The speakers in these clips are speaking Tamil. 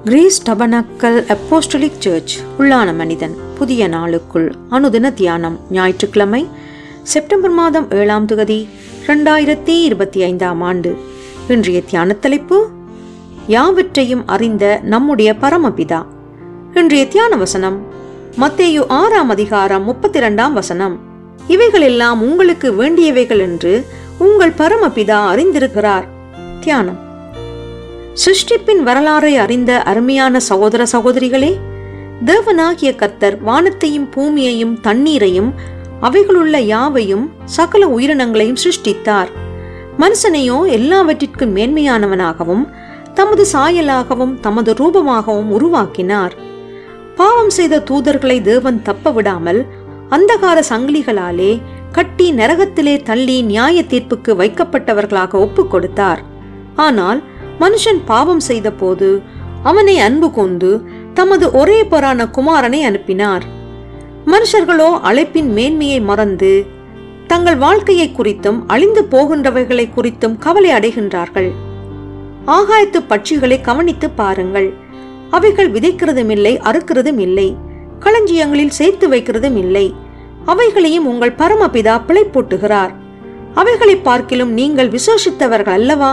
கிரேஸ் டபனக்கல் அப்போஸ்டலிக் சர்ச் உள்ளான மனிதன் புதிய நாளுக்குள் அனுதின தியானம் ஞாயிற்றுக்கிழமை செப்டம்பர் மாதம் ஏழாம் தேதி ரெண்டாயிரத்தி இருபத்தி ஐந்தாம் ஆண்டு இன்றைய தியான தலைப்பு யாவற்றையும் அறிந்த நம்முடைய பரமபிதா இன்றைய தியான வசனம் மத்தேயு ஆறாம் அதிகாரம் முப்பத்தி இரண்டாம் வசனம் இவைகளெல்லாம் உங்களுக்கு வேண்டியவைகள் என்று உங்கள் பரமபிதா அறிந்திருக்கிறார் தியானம் சிருஷ்டிப்பின் வரலாறை அறிந்த அருமையான சகோதர சகோதரிகளே தேவனாகிய கர்த்தர் வானத்தையும் பூமியையும் தண்ணீரையும் அவைகளுள்ள யாவையும் சகல உயிரினங்களையும் சிருஷ்டித்தார் மனுஷனையோ எல்லாவற்றிற்கும் மேன்மையானவனாகவும் தமது சாயலாகவும் தமது ரூபமாகவும் உருவாக்கினார் பாவம் செய்த தூதர்களை தேவன் தப்ப விடாமல் அந்தகார சங்கிலிகளாலே கட்டி நரகத்திலே தள்ளி நியாய தீர்ப்புக்கு வைக்கப்பட்டவர்களாக ஒப்புக் கொடுத்தார் ஆனால் மனுஷன் பாவம் செய்த போது அவனை அன்பு கொண்டு தமது ஒரே பொறான குமாரனை அனுப்பினார் மனுஷர்களோ அழைப்பின் மேன்மையை மறந்து தங்கள் வாழ்க்கையை குறித்தும் அழிந்து போகின்றவைகளை குறித்தும் கவலை அடைகின்றார்கள் ஆகாயத்து பட்சிகளை கவனித்து பாருங்கள் அவைகள் விதைக்கிறதும் இல்லை அறுக்கிறதும் இல்லை களஞ்சியங்களில் சேர்த்து வைக்கிறதும் இல்லை அவைகளையும் உங்கள் பரமபிதா பிழை போட்டுகிறார் அவைகளை பார்க்கிலும் நீங்கள் விசேஷித்தவர்கள் அல்லவா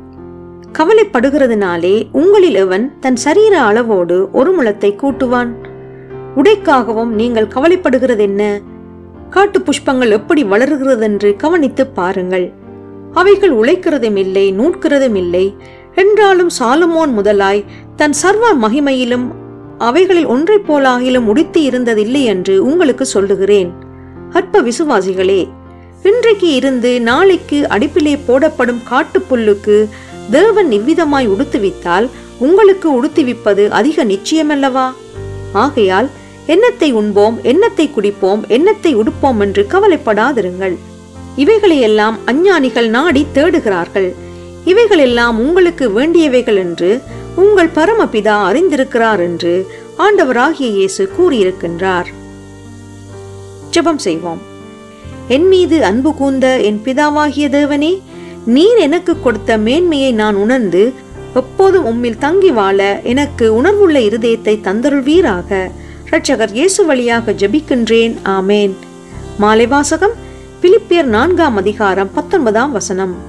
கவலைப்படுகிறதுனாலே உங்களில் எவன் தன் சரீர அளவோடு ஒரு முளத்தை கூட்டுவான் உடைக்காகவும் நீங்கள் கவலைப்படுகிறது என்ன காட்டு புஷ்பங்கள் எப்படி வளர்கிறதென்று கவனித்து பாருங்கள் அவைகள் உழைக்கிறதும் இல்லை நூற்கிறதும் இல்லை என்றாலும் சாலமோன் முதலாய் தன் சர்வ மகிமையிலும் அவைகளில் ஒன்றைப் போலாகிலும் உடித்து இருந்ததில்லை என்று உங்களுக்கு சொல்லுகிறேன் அற்ப விசுவாசிகளே இன்றைக்கு இருந்து நாளைக்கு அடுப்பிலே போடப்படும் காட்டுப்புல்லுக்கு தேவன் இவ்விதமாய் உடுத்துவித்தால் உங்களுக்கு உடுத்துவிப்பது அதிக நிச்சயமல்லவா ஆகையால் எண்ணத்தை உண்போம் எண்ணத்தை குடிப்போம் எண்ணத்தை உடுப்போம் என்று கவலைப்படாதிருங்கள் இவைகளையெல்லாம் அஞ்ஞானிகள் நாடி தேடுகிறார்கள் இவைகளெல்லாம் உங்களுக்கு வேண்டியவைகள் என்று உங்கள் பரமபிதா அறிந்திருக்கிறார் என்று ஆண்டவராகிய இயேசு கூறியிருக்கின்றார் ஜெபம் செய்வோம் என் மீது அன்பு கூர்ந்த என் பிதாவாகிய தேவனே நீர் எனக்கு கொடுத்த மேன்மையை நான் உணர்ந்து எப்போதும் உம்மில் தங்கி வாழ எனக்கு உணர்வுள்ள இருதயத்தை தந்தருள்வீராக இரட்சகர் இயேசு வழியாக ஜெபிக்கின்றேன் ஆமேன் மாலை வாசகம் பிலிப்பியர் நான்காம் அதிகாரம் பத்தொன்பதாம் வசனம்